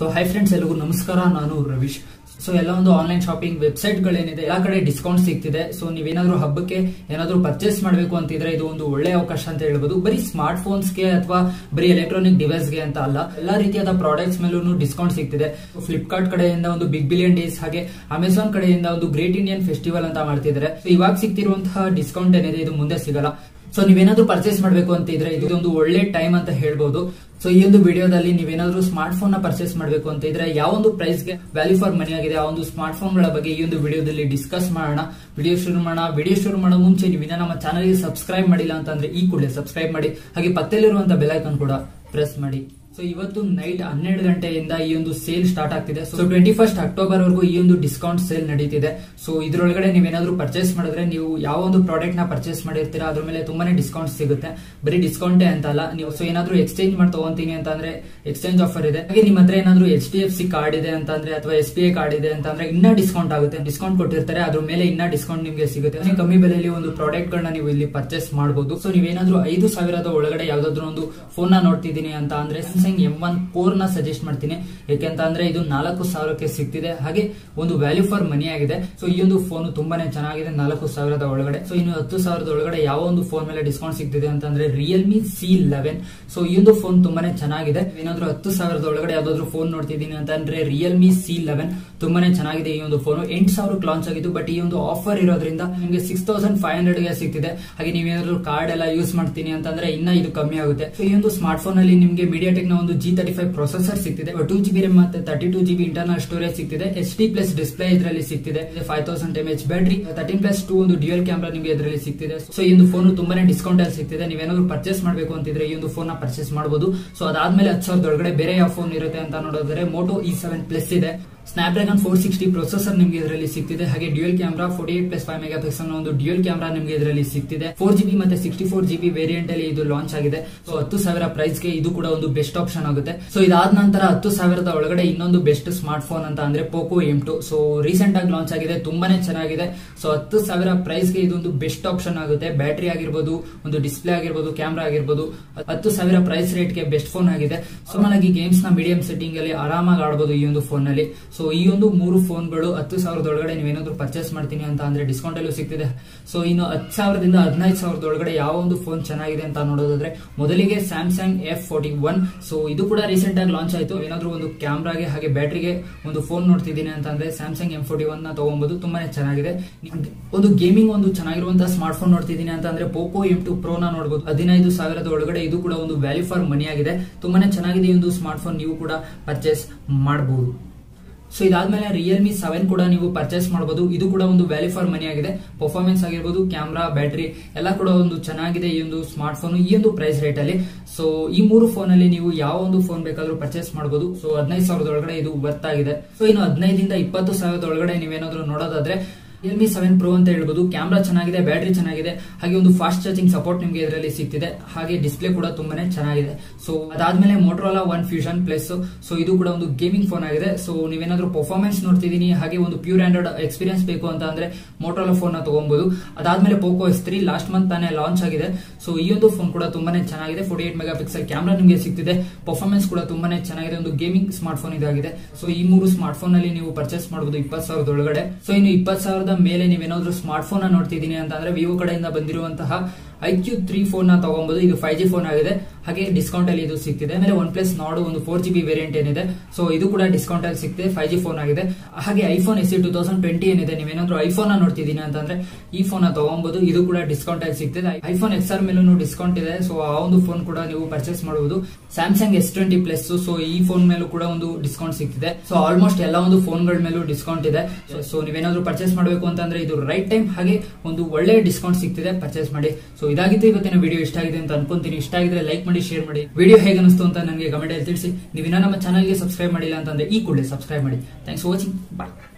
so hi friends ಎಲ್ಲರಿಗೂ ನಮಸ್ಕಾರ ನಾನು ರವೀಶ್ ಸೊ ಎಲ್ಲ ಒಂದು ಆನ್ಲೈನ್ ಶಾಪಿಂಗ್ ವೆಬ್ಸೈಟ್ ಗಳೇನಿದೆ ಎಲ್ಲಾ ಕಡೆ ಡಿಸ್ಕೌಂಟ್ ಸಿಗ್ತಿದೆ ಸೊ ನೀವೇನಾದ್ರೂ ಹಬ್ಬಕ್ಕೆ ಏನಾದ್ರೂ ಪರ್ಚೇಸ್ ಮಾಡಬೇಕು ಅಂತಿದ್ರೆ ಇದು ಒಂದು ಒಳ್ಳೆ ಅವಕಾಶ ಅಂತ ಹೇಳ್ಬೋದು ಬರೀ ಸ್ಮಾರ್ಟ್ ಫೋನ್ಸ್ಗೆ ಅಥವಾ ಬರೀ ಎಲೆಕ್ಟ್ರಾನಿಕ್ ಡಿವೈಸ್ಗೆ ಅಂತ ಅಲ್ಲ ಎಲ್ಲಾ ರೀತಿಯಾದ ಪ್ರಾಡಕ್ಟ್ಸ್ ಮೇಲೂ ಡಿಸ್ಕೌಂಟ್ ಸಿಗ್ತಿದೆ ಫ್ಲಿಪ್ಕಾರ್ಟ್ ಕಡೆಯಿಂದ ಒಂದು ಬಿಗ್ ಬಿಲಿಯನ್ ಡೇಸ್ ಹಾಗೆ ಅಮೆಝಾನ್ ಕಡೆಯಿಂದ ಒಂದು ಗ್ರೇಟ್ ಇಂಡಿಯನ್ ಫೆಸ್ಟಿವಲ್ ಅಂತ ಮಾಡ್ತಿದ್ದಾರೆ So ಇವಾಗ ಸಿಗ್ತಿರುವಂತಹ ಡಿಸ್ಕೌಂಟ್ ಏನಿದೆ ಇದು ಮುಂದೆ ಸಿಗಲ್ಲ ಸೊ ನೀವೇನಾದ್ರೂ ಪರ್ಚೇಸ್ ಮಾಡಬೇಕು ಅಂತ ಇದ್ರೆ ಇದೊಂದು ಒಳ್ಳೆ ಟೈಮ್ ಅಂತ ಹೇಳ್ಬೋದು ಸೊ ಈ ಒಂದು ವಿಡಿಯೋದಲ್ಲಿ ನೀವೇನಾದ್ರೂ ಸ್ಮಾರ್ಟ್ ಫೋನ್ ನ ಪರ್ಚೇಸ್ ಮಾಡಬೇಕು ಅಂತ ಇದ್ರೆ ಯಾವ ಒಂದು ಪ್ರೈಸ್ ಗೆ ವ್ಯಾಲ್ಯೂ ಫಾರ್ ಮನಿ ಆಗಿದೆ ಆ ಒಂದು ಸ್ಮಾರ್ಟ್ ಫೋನ್ ಗಳ ಬಗ್ಗೆ ಈ ಒಂದು ವಿಡಿಯೋದಲ್ಲಿ ಡಿಸ್ಕಸ್ ಮಾಡೋಣ ವಿಡಿಯೋ ಶುರು ಮಾಡೋಣ ವಿಡಿಯೋ ಶುರು ಮಾಡೋ ಮುಂಚೆ ನೀವು ಇನ್ನ ನಮ್ಮ ಚಾನಲ್ ಗೆ ಸಬ್ಸ್ಕ್ರೈಬ್ ಮಾಡಿಲ್ಲ ಅಂತಂದ್ರೆ ಈ ಕೂಡಲೇ ಸಬ್ಸ್ಕ್ರೈಬ್ ಮಾಡಿ ಹಾಗೆ ಪಕ್ಕದಲ್ಲಿರುವಂತ ಬೆಲ್ ಐಕಾನ್ ಕೂಡ ಪ್ರೆಸ್ ಮಾಡಿ ಸೊ ಇವತ್ತು ನೈಟ್ ಹನ್ನೆರಡು ಗಂಟೆಯಿಂದ ಈ ಒಂದು ಸೇಲ್ ಸ್ಟಾರ್ಟ್ ಆಗ್ತಿದೆ ಸೊ ಟ್ವೆಂಟಿ ಫಸ್ಟ್ ಅಕ್ಟೋಬರ್ ವರೆಗೂ ಈ ಒಂದು ಡಿಸ್ಕೌಂಟ್ ಸೇಲ್ ನಡೀತಿದೆ ಸೊ ಇದ್ರೊಳಗಡೆ ನೀವೇನಾದ್ರೂ ಪರ್ಚೇಸ್ ಮಾಡಿದ್ರೆ ನೀವು ಯಾವ ಒಂದು ಪ್ರಾಡಕ್ಟ್ ನ ಪರ್ಚೇಸ್ ಮಾಡಿರ್ತೀರಾ ಅದ್ರ ಮೇಲೆ ತುಂಬಾನೇ ಡಿಸ್ಕೌಂಟ್ ಸಿಗುತ್ತೆ ಬರೀ ಡಿಸ್ಕೌಂಟೇ ಅಂತ ಅಲ್ಲ ನೀವು ಸೊ ಏನಾದ್ರೂ ಎಕ್ಸ್ಚೇಂಜ್ ಮಾಡಿ ತಗೊಂತೀನಿ ಅಂತ ಅಂದ್ರೆ ಎಕ್ಸ್ಚೇಂಜ್ ಆಫರ್ ಇದೆ ಹಾಗೆ ನಿಮ್ಮ ಹತ್ರ ಏನಾದ್ರೂ H D F C card ಇದೆ ಅಂತಂದ್ರೆ ಅಥವಾ ಎಸ್ ಬಿ ಐ ಕಾರ್ಡ್ ಇದೆ ಅಂತಂದ್ರೆ ಇನ್ನ ಡಿಸ್ಕೌಂಟ್ ಆಗುತ್ತೆ ಡಿಸ್ಕೌಂಟ್ ಕೊಟ್ಟಿರ್ತಾರೆ ಅದ್ರ ಮೇಲೆ ಇನ್ನ ಡಿಸ್ಕೌಂಟ್ ನಿಮಗೆ ಸಿಗುತ್ತೆ ಅದೇ ಕಮ್ಮಿ ಬೆಲೆಯಲ್ಲಿ ಒಂದು ಪ್ರಾಡಕ್ಟ್ ಗಳನ್ನ ನೀವು ಇಲ್ಲಿ ಪರ್ಚೇಸ್ ಮಾಡಬಹುದು ಸೊ ನೀವೇನಾದ್ರೂ ಐದು ಸಾವಿರದ ಒಳಗಡೆ ಯಾವ್ದಾದ್ರು ಒಂದು ಫೋನ್ ನ ನೋಡ್ತಿದ್ದೀನಿ ಅಂತ ಅಂದ್ರೆ ಸ್ಯಾಮ್ಸಂಗ್ ಎಂ ಒನ್ ಫೋರ್ ನ ಸಜೆಸ್ಟ್ ಮಾಡ್ತೀನಿ ಯಾಕೆಂತ ಅಂದ್ರೆ ಇದು ನಾಲ್ಕು ಸಾವಿರಕ್ಕೆ ಸಿಗ್ತಿದೆ ಹಾಗೆ ಒಂದು ವ್ಯಾಲ್ಯೂ ಫಾರ್ ಮನಿ ಆಗಿದೆ ಸೊ ಈ ಒಂದು ಫೋನ್ ತುಂಬಾನೇ ಚೆನ್ನಾಗಿದೆ ನಾಲ್ಕು ಸಾವಿರದ ಒಳಗಡೆ ಸೊ ಇನ್ನು ಹತ್ತು ಸಾವಿರದ ಒಳಗಡೆ ಯಾವ ಒಂದು ಫೋನ್ ಮೇಲೆ ಡಿಸ್ಕೌಂಟ್ ಸಿಗ್ತಿದೆ ಅಂತಂದ್ರೆ ರಿಯಲ್ಮಿ ಸಿ ಲೆವೆನ್ ಸೊ ಈ ಒಂದು ಫೋನ್ ತುಂಬಾನೇ ಚೆನ್ನಾಗಿದೆ ಏನಾದ್ರೂ ಹತ್ತು ಸಾವಿರದ ಒಳಗಡೆ ಯಾವ್ದಾದ್ರು ಫೋನ್ ನೋಡ್ತಿದ್ದೀನಿ ಅಂತಂದ್ರೆ ರಿಯಲ್ಮಿ ಸಿ ಲೆವೆನ್ ತುಂಬಾನೇ ಚೆನ್ನಾಗಿದೆ ಈ ಒಂದು ಫೋನ್ ಎಂಟು ಸಾವಿರಕ್ಕೆ ಲಾಂಚ್ ಆಗಿದ್ದು ಬಟ್ ಈ ಒಂದು ಆಫರ್ ಇರೋದ್ರಿಂದ ನಿಮಗೆ ಸಿಕ್ಸ್ ತೌಸಂಡ್ ಫೈವ್ ಹಂಡ್ರೆಡ್ ಗೆ ಸಿಗ್ತಿದೆ ಹಾಗೆ ನೀವೇನಾದ್ರೂ ಕಾರ್ಡ್ ಎಲ್ಲ ಯೂಸ್ ಮಾಡ್ತೀನಿ ಅಂತಂದ್ರೆ ಇನ್ನ ಇದು ಕಮ್ಮಿ ಆಗುತ್ತೆ ಸೊ ಈ ಒಂದು ಸ್ಮಾರ್ಟ್ ಫೋನ್ ಅಲ್ಲಿ ನಿಮಗೆ ಮೀಡಿಯಾಟೆಕ್ ನ ಒಂದು ಜಿ ತರ್ಟಿ ಫೈವ್ ಪ್ರೊಸೆಸರ್ ಸಿಗ್ತಿದೆ ಟೂ ಜಿ ಬಿ ರ್ಯಾಮ್ ಮತ್ತೆ thirty two G B internal storage ಸಿಗ್ತಿದೆ ಎಚ್ ಡಿ ಪ್ಲಸ್ ಡಿಸ್ಪ್ಲೇ ಇದರಲ್ಲಿ ಸಿಗ್ತಿದೆ five thousand M H battery thirteen plus two ಒಂದು ಡ್ಯೂಯಲ್ ಕ್ಯಾಮ್ರಾ ನಿಮಗೆ ಇದರಲ್ಲಿ ಸಿಗ್ತಿದೆ ಸೊ ಈ ಒಂದು ಫೋನ್ ತುಂಬಾನೇ ಡಿಸ್ಕೌಂಟ್ ಅಲ್ಲಿ ಸಿಗ್ತಿದೆ ನೀವೇನಾದ್ರೂ ಪರ್ಚೇಸ್ ಮಾಡಬೇಕು ಅಂತಿದ್ರೆ ಈ ಒಂದು ಫೋನ್ ನ ಪರ್ಚೇಸ್ ಮಾಡಬಹುದು ಸೊ ಅದಾದ್ಮೇಲೆ ಹತ್ತು ಸಾವಿರದ ಒಳಗಡೆ ಬೇರೆ ಯಾವ ಫೋನ್ ಇರುತ್ತೆ ಅಂತ ನೋಡಿದ್ರೆ ಮೋಟೋ ಇ ಸೆವೆನ್ ಪ್ಲಸ್ ಇದೆ ಸ್ನಾಪ್ಡ್ರಾಗನ್ ಫೋರ್ ಸಿಕ್ಸ್ಟಿ ಪ್ರೊಸೆಸರ್ ನಿಮಗೆ ಇದರಲ್ಲಿ ಸಿಗ್ತಿದೆ ಹಾಗೆ dual camera forty eight plus five megapixel ಒಂದು ಡ್ಯೂಯಲ್ ಕ್ಯಾಮ್ರಾ ನಿಮಗೆ ಇದರಲ್ಲಿ ಸಿಗ್ತಿದೆ ಫೋರ್ ಜಿ ಮತ್ತೆ sixty four G B variant ಅಲ್ಲಿ ಇದು ಲಾಂಚ್ ಆಗಿದೆ ಸೊ ಹತ್ತು ಸಾವಿರ ಪ್ರೈಸ್ ಗೆ ಇದು ಕೂಡ ಒಂದು ಬೆಸ್ಟ್ ಆಪ್ಷನ್ ಆಗುತ್ತೆ ಸೊ ಇದಾದ ನಂತರ ಹತ್ತು ಸಾವಿರದ ಒಳಗಡೆ ಇನ್ನೊಂದು ಬೆಸ್ಟ್ ಸ್ಮಾರ್ಟ್ ಫೋನ್ ಅಂತ ಅಂದ್ರೆ Poco M two so recent ಆಗಿ ಲಾಂಚ್ ಆಗಿದೆ ತುಂಬಾನೇ ಚೆನ್ನಾಗಿದೆ ಸೊ ಹತ್ತು ಸಾವಿರ ಪ್ರೈಸ್ ಗೆ ಇದೊಂದು ಬೆಸ್ಟ್ ಆಪ್ಷನ್ ಆಗುತ್ತೆ ಬ್ಯಾಟರಿ ಆಗಿರ್ಬೋದು ಒಂದು ಡಿಸ್ಪ್ಲೇ ಆಗಿರ್ಬೋದು ಕ್ಯಾಮ್ರಾ ಆಗಿರ್ಬೋದು ಹತ್ತು ಸಾವಿರ ಪ್ರೈಸ್ ರೇಟ್ ಗೆ ಬೆಸ್ಟ್ ಫೋನ್ ಆಗಿದೆ ನಾರ್ಮಲ್ ಆಗಿ ಗೇಮ್ಸ್ ನ ಮೀಡಿಯಂ ಸೆಟ್ಟಿಂಗ್ ಅಲ್ಲಿ ಆರಾಮಾಗಿ ಆಡಬಹುದು ಈ ಒಂದು ಫೋನ್ ನಲ್ಲಿ ಸೊ ಈ ಒಂದು ಮೂರು ಫೋನ್ಗಳು ಹತ್ತು ಸಾವಿರದ ಒಳಗಡೆ ನೀವೇನಾದ್ರೂ ಪರ್ಚೇಸ್ ಮಾಡ್ತೀನಿ ಅಂತ ಅಂದ್ರೆ ಡಿಸ್ಕೌಂಟ್ ಅಲ್ಲೂ ಸಿಗ್ತಿದೆ ಸೊ ಇನ್ನು ಹತ್ತು ಸಾವಿರದಿಂದ ಹದಿನೈದು ಸಾವಿರದ ಒಳಗಡೆ ಯಾವ ಒಂದು ಫೋನ್ ಚೆನ್ನಾಗಿದೆ ಅಂತ ನೋಡೋದಾದ್ರೆ ಮೊದಲಿಗೆ Samsung F forty one so ಇದು ಕೂಡ ರೀಸೆಂಟ್ ಆಗಿ ಲಾಂಚ್ ಆಯ್ತು ಏನಾದ್ರೂ ಒಂದು ಕ್ಯಾಮ್ರಾಗೆ ಹಾಗೆ ಬ್ಯಾಟ್ರಿಗೆ ಒಂದು ಫೋನ್ ನೋಡ್ತಿದ್ದೀನಿ ಅಂತ ಅಂದ್ರೆ ಸ್ಯಾಮ್ಸಂಗ್ ಎಂ ಫೋರ್ಟಿ ಒನ್ ನ ತಗೊಬಹುದು ತುಂಬಾನೇ ಚೆನ್ನಾಗಿದೆ ಒಂದು ಗೇಮಿಂಗ್ ಒಂದು ಚೆನ್ನಾಗಿರುವಂತಹ ಸ್ಮಾರ್ಟ್ ಫೋನ್ ನೋಡ್ತಿದ್ದೀನಿ ಅಂತ ಅಂದ್ರೆ ಪೋಕೋ ಎಂ ಟು ಪ್ರೋ ನ ನೋಡಬಹುದು ಹದಿನೈದು ಸಾವಿರದ ಒಳಗಡೆ ಇದು ಕೂಡ ಒಂದು ವ್ಯಾಲ್ಯೂ ಫಾರ್ ಮನಿ ಆಗಿದೆ ತುಂಬಾನೇ ಚೆನ್ನಾಗಿದೆ ಈ ಒಂದು ಸ್ಮಾರ್ಟ್ ಫೋನ್ ನೀವು ಕೂಡ ಪರ್ಚೇಸ್ ಮಾಡಬಹುದು ಸೊ ಇದಾದ್ಮೇಲೆ ರಿಯಲ್ಮಿ ಸೆವೆನ್ ಕೂಡ ನೀವು ಪರ್ಚೇಸ್ ಮಾಡಬಹುದು ಇದು ಕೂಡ ಒಂದು ವ್ಯಾಲ್ಯೂ ಫಾರ್ ಮನಿ ಆಗಿದೆ ಪರ್ಫಾರ್ಮೆನ್ಸ್ ಆಗಿರ್ಬೋದು ಕ್ಯಾಮ್ರಾ ಬ್ಯಾಟರಿ ಎಲ್ಲ ಕೂಡ ಒಂದು ಚೆನ್ನಾಗಿದೆ ಈ ಒಂದು ಸ್ಮಾರ್ಟ್ ಫೋನ್ ಈ ಒಂದು ಪ್ರೈಸ್ ರೇಟ್ ಅಲ್ಲಿ ಸೊ ಈ ಮೂರು ಫೋನ್ ಅಲ್ಲಿ ನೀವು ಯಾವ ಒಂದು ಫೋನ್ ಬೇಕಾದ್ರೂ ಪರ್ಚೇಸ್ ಮಾಡಬಹುದು ಸೊ ಹದಿನೈದು ಸಾವಿರದ ಒಳಗಡೆ ಇದು ವರ್ತ್ ಆಗಿದೆ ಸೊ ಇನ್ನು ಹದಿನೈದಿಂದ ಇಪ್ಪತ್ತು ಸಾವಿರದ ಒಳಗಡೆ ನೀವೇನಾದ್ರೂ ನೋಡೋದಾದ್ರೆ ರಿಯಲ್ಮಿ ಸೆವೆನ್ ಪ್ರೋ ಅಂತ ಹೇಳ್ಬೋದು ಕ್ಯಾಮ್ರಾ ಚೆನ್ನಾಗಿದೆ ಬ್ಯಾಟರಿ ಚೆನ್ನಾಗಿದೆ ಹಾಗೆ ಒಂದು ಫಾಸ್ಟ್ ಚಾರ್ಜಿಂಗ್ ಸಪೋರ್ಟ್ ನಿಮಗೆ ಇದರಲ್ಲಿ ಸಿಗ್ತಿದೆ ಹಾಗೆ ಡಿಸ್ಪ್ಲೇ ಕೂಡ ತುಂಬಾನೇ ಚೆನ್ನಾಗಿದೆ ಸೊ ಅದಾದ್ಮೇಲೆ Motorola one fusion plus so ಇದು ಕೂಡ ಒಂದು ಗೇಮಿಂಗ್ ಫೋನ್ ಆಗಿದೆ ಸೊ ನೀವೇನಾದ್ರೂ ಪರ್ಫಾರ್ಮೆನ್ಸ್ ನೋಡ್ತಿದೀನಿ ಹಾಗೆ ಒಂದು ಪ್ಯೂರ್ ಆಂಡ್ರಾಯ್ಡ್ ಎಕ್ಸ್ಪೀರಿಯನ್ಸ್ ಬೇಕು ಅಂತ ಅಂದ್ರೆ ಮೋಟ್ರೋಲಾ ಫೋನ್ ನ ತಗೊಬಹುದು ಅದಾದ್ಮೇಲೆ Poco S three last month ತಾನೇ ಲಾಂಚ್ ಆಗಿದೆ ಸೊ ಈ ಒಂದು ಫೋನ್ ಕೂಡ ತುಂಬಾನೇ ಚೆನ್ನಾಗಿದೆ forty eight megapixel camera ನಿಮಗೆ ಸಿಗ್ತಿದೆ ಪರ್ಫಾರ್ಮೆನ್ಸ್ ಕೂಡ ತುಂಬಾನೇ ಚೆನ್ನಾಗಿದೆ ಒಂದು ಗೇಮಿಂಗ್ ಸ್ಮಾರ್ಟ್ ಫೋನ್ ಇದಾಗಿದೆ ಸೊ ಈ ಮೂರು ಸ್ಮಾರ್ಟ್ ಫೋನ್ ಅಲ್ಲಿ ನೀವು ಪರ್ಚೇಸ್ ಮಾಡಬಹುದು ಇಪ್ಪತ್ತು ಸಾವಿರದ ಒಳಗಡೆ ಸೊ ಇನ್ನು ಇಪ್ಪತ್ತು ಸಾವಿರದ ಮೇಲೆ ನೀವೇನಾದ್ರೂ ಸ್ಮಾರ್ಟ್ ಫೋನ್ ನೋಡ್ತಿದ್ದೀನಿ ಅಂತ ಅಂದ್ರೆ ವಿವೋ ಕಡೆಯಿಂದ ಬಂದಿರುವಂತಹ ಐ ಕ್ಯೂ ತ್ರೀ ಫೋನ್ ನ ತಗೊಬಹುದು ಇದು ಫೈವ್ ಜಿ ಫೋನ್ ಆಗಿದೆ ಹಾಗೆ ಡಿಸ್ಕೌಂಟ್ ಅಲ್ಲಿ ಇದು ಸಿಗ್ತಿದೆ ಆಮೇಲೆ ಒನ್ ಪ್ಲಸ್ ನಾಡು ಒಂದು ಫೋರ್ ಜಿ ಬಿ ವೇರಿಯಂಟ್ ಏನಿದೆ ಸೊ ಇದು ಕೂಡ ಡಿಸ್ಕೌಂಟ್ ಅಲ್ಲಿ ಸಿಗ್ತಿದೆ ಫೈವ್ ಜಿ ಫೋನ್ ಆಗಿದೆ ಹಾಗೆ iPhone S two thousand twenty ಏನಿದೆ ನೀವೇನಾದ್ರೂ ಐಫೋನ್ ನೋಡ್ತಿದ್ದೀನಿ ಅಂತಂದ್ರೆ ಈ ಫೋನ್ ನ ತಗೊಬಹುದು ಇದು ಕೂಡ ಡಿಸ್ಕೌಂಟ್ ಅಲ್ಲಿ ಸಿಗ್ತಿದೆ ಐಫೋನ್ ಎಕ್ಸ್ ಆರ್ ಮೇಲೂ ಡಿಸ್ಕೌಂಟ್ ಇದೆ ಸೊ ಆ ಒಂದು ಫೋನ್ ಕೂಡ ನೀವು ಪರ್ಚೇಸ್ ಮಾಡಬಹುದು Samsung S twenty plus so ಈ ಫೋನ್ ಮೇಲೂ ಕೂಡ ಒಂದು ಡಿಸ್ಕೌಂಟ್ ಸಿಗ್ತಿದೆ ಸೊ ಆಲ್ಮೋಸ್ಟ್ ಎಲ್ಲ ಒಂದು ಫೋನ್ ಗಳ ಮೇಲೂ ಡಿಸ್ಕೌಂಟ್ ಇದೆ ಸೊ ನೀವೇನಾದ್ರೂ ಪರ್ಚೇಸ್ ಮಾಡಬೇಕು ಅಂತಂದ್ರೆ ಇದು ರೈಟ್ ಟೈಮ್ ಹಾಗೆ ಒಂದು ಒಳ್ಳೆ ಡಿಸ್ಕೌಂಟ್ ಸಿಗ್ತಿದೆ ಪರ್ಚೇಸ್ ಮಾಡಿ ಸೊ ಇದಾಗಿತ್ತು ಇವತ್ತಿನ ವಿಡಿಯೋ ಇಷ್ಟ ಆಗಿದೆ ಅಂತ ಅನ್ಕೊಂತೀನಿ ಇಷ್ಟ ಆಗಿದ್ರೆ ಲೈಕ್ ಮಾಡಿ ಶೇರ್ ಮಾಡಿ ವಿಡಿಯೋ ಹೇಗೆ ಅನಿಸ್ತು ಅಂತ ನನಗೆ ಕಮೆಂಟ್ ಅಲ್ಲಿ ತಿಳಿಸಿ ನೀವಿನ್ನ ನಮ್ಮ ಚಾನಲ್ಗೆ ಸಬ್ಸ್ಕ್ರೈಬ್ ಮಾಡಿಲ್ಲ ಅಂತಂದ್ರೆ ಈ ಕೂಡಲೇ ಸಬ್ಸ್ಕ್ರೈಬ್ ಮಾಡಿ ಥ್ಯಾಂಕ್ಸ್ ಫಾರ್ ವಾಚಿಂಗ್ ಬಾಯ್